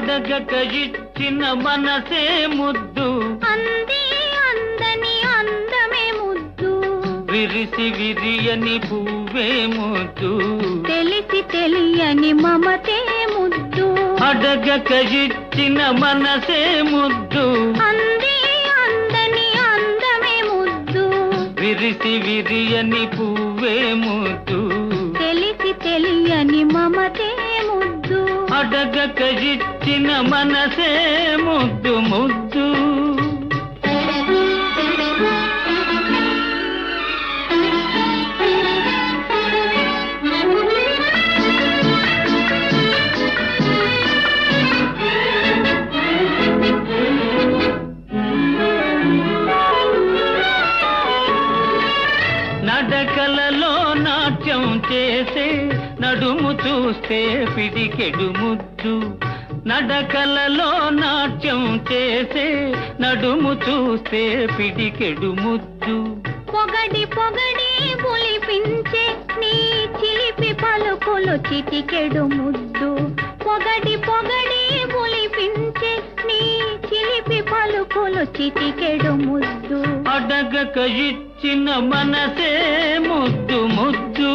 అడగక ఇచ్చిన మనసే ముద్దు అంది అందని అందమే ముద్దు విరిసి విరియని పువ్వే ముద్దు తెలిసి తెలియని మమతే ముద్దు అడగక ఇచ్చిన మనసే ముద్దు అంది అందని అందమే ముద్దు విరిసి విరియని పువ్వే ముద్దు తెలిసి తెలియని మమతే ముద్దు అడగక ఇచ్చిన మనసే ముద్దు ముద్దు నడకలలో నాట్యం చేసే నడుము చూస్తే పిడికెడు ముద్దు నడకలలో నాట్యం చేసే నడుము చూస్తే పిడికెడు ముద్దు పొగడి పొగడి పులిపించే నీ చిలిపి పలుకులు చిటికెడు ముద్దు పొగడి పొగడి పులిపించే నీ చిలిపి పలుకులు చిటికెడు ముద్దు అడగక ఇచ్చిన మనసే ముద్దు ముద్దు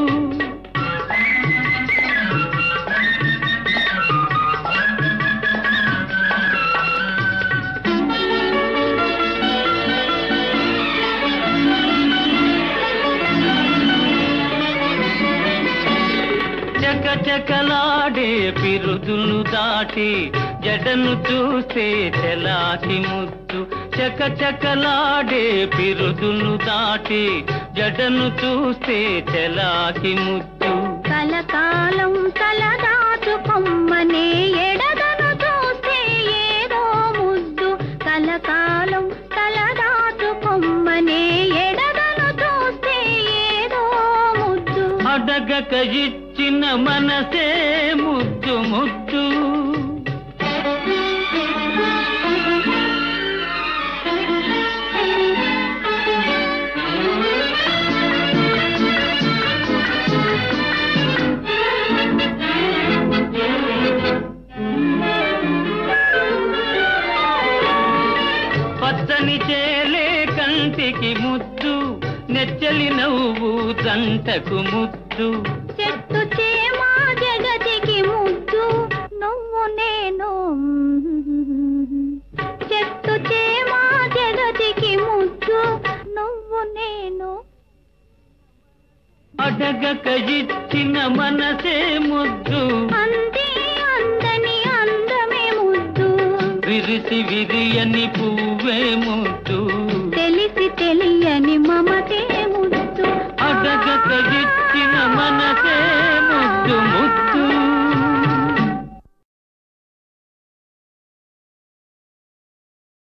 చకచకలాడే పిరుదులు దాటి జడను చూస్తే చెలాకి ముద్దు చకచకలాడే పిరుదులు దాటి జడను చూస్తే చెలాకి ముద్దు కలకాలం తలదాచుకొమ్మనే ఎడదను చూస్తే ఏదో ముద్దు కలకాలం తలదాచుకొమ్మనే ఎడదను చూస్తే ఏదో ముద్దు అడగక ఇచ్చిన మనసే ముద్దు ముద్దు పచ్చని చేలే కంటికి ముద్దు నెచ్చలి నవ్వు దంటకు ముద్దు చెట్టు చేమా జగతికి ముద్దు నువ్వు నేను చెట్టు చేమా జగతికి ముద్దు నువ్వు నేను అడగక ఇచ్చిన మనసే ముద్దు అంది అందని అందమే ముద్దు విరిసి విరియని పువ్వే ముద్దు తెలిసి